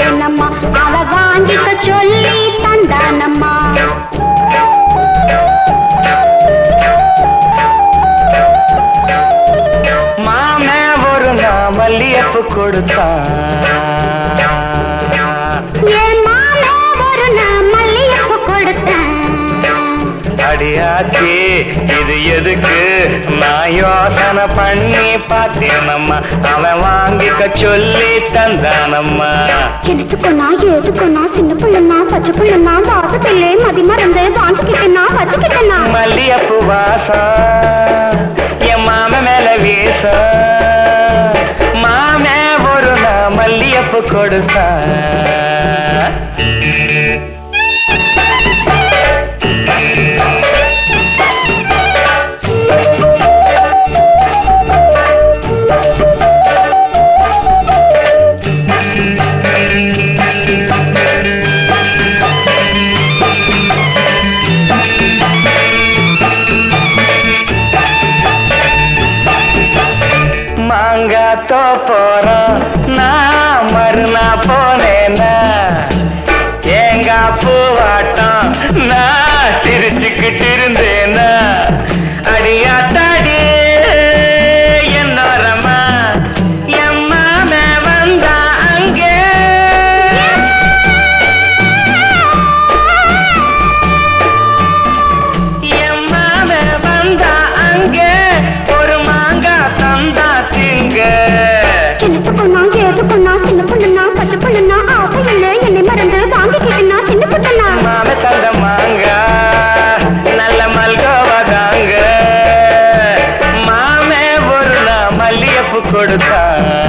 பார்த்தேனம்மா அவ வாங்கிக்க சொல்லி தந்தானம்மா மாமே ஒரு நான் மல்லியப்பு கொடுத்தான் என் மாமே ஒரு நான் மல்லிகைப்பூ கொடுத்தேன் அடியாச்சி இது எதுக்கு நான் யோசனை பண்ணி பார்த்தேனம்மா அவன் வாங்கிக்க சொல்லி தந்தானம்மா எடுத்துக்கொன்னா ஏதுக்கொன்னா சின்ன பிள்ளைனா பச்சை பிள்ளைனா பாசத்திலே மதி மறந்து வாங்கிக்கிட்டேனா வச்சுக்கிட்டேனா மல்லியப்பு வாசம் என் மாம மேல வீச மாமே ஒரு நான் மல்லியப்பு கொடுத்தான் மாங்காய் தோப்போறோம் நான் மறுநா போனேன்னா தேங்காய் பூவாட்டம் நான் சிரிச்சுக்கிட்டு இருந்தேனா அடியாத்தாடி என்னோரமா என் மாம வந்தா அங்கே என் மாம வந்தா அங்கே ஒரு மாங்காய் தந்தா திங்க எடுத்துக்கொன்னா ஏதுக்கொன்னா சின்ன பிள்ளைனா பச்சை பிள்ளைனா ஆசையில்லை என்னை மறந்து வாங்கிக்கிட்டேனா சின்ன பிள்ளைனா மாம தந்த மாங்கா நல்ல மல்கோவா தாங்க மாமே ஒரு நாள் மல்லியப்பு கொடுத்தா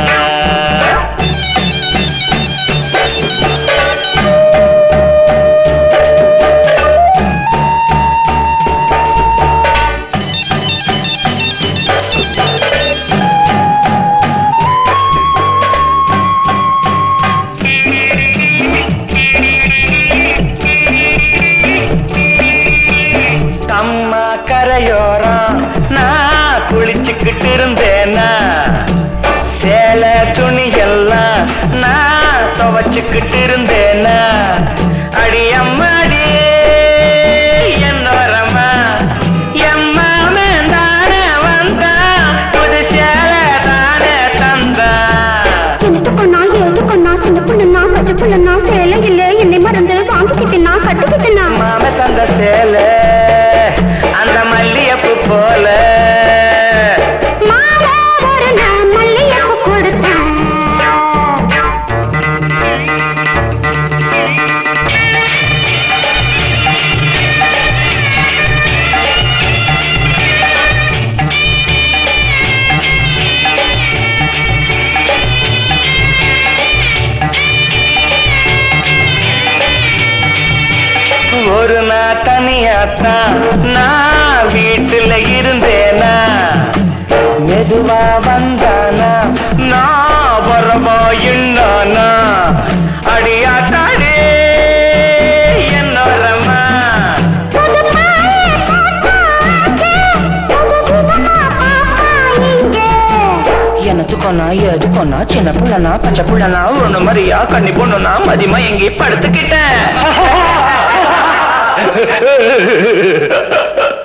தம்மா கரையோரம் நான் குளிச்சுக்கிட்டு இருந்தேனா சேலை துணி எல்லாம் நான் துவச்சுக்கிட்டு இருந்தேனா அடி அம்மாடி என்னோரமா எம்மாமன் தானே வந்தா புது சேலை தானே தந்தா எடுத்துக்கொன்னா ஏதுக்கொன்னா சின்ன பிள்ளைனா பச்சை பிள்ளைனா சேலையில்லை என்னை மறந்து வாங்கிக்கிட்டேனா கட்டிக்கிட்டேனா மாம தந்த சேலை அந்த மல்லியப்பு போல மாலை ஒரு நான் மல்லிகைப்பூ கொடுத்தேன் ஒரு நாள் தனியாத்தான் நான் வீட்டுல இருந்தேனா மெதுவா வந்தானா நான் வரவா என்னானா அடியாத்தாடே என்னோரமா புது பாயை பார்த்தாச்சு, புது விதமா பாப்பா இங்கே. எனத்துக்கொன்னா எதுக்கொன்னா சின்ன புள்ளனா பச்சை புள்ளனா ஒண்ணு மாதிரியா கண்ணி பொண்ணுனா மதியமா எங்கேயும் படுத்துக்கிட்டேன்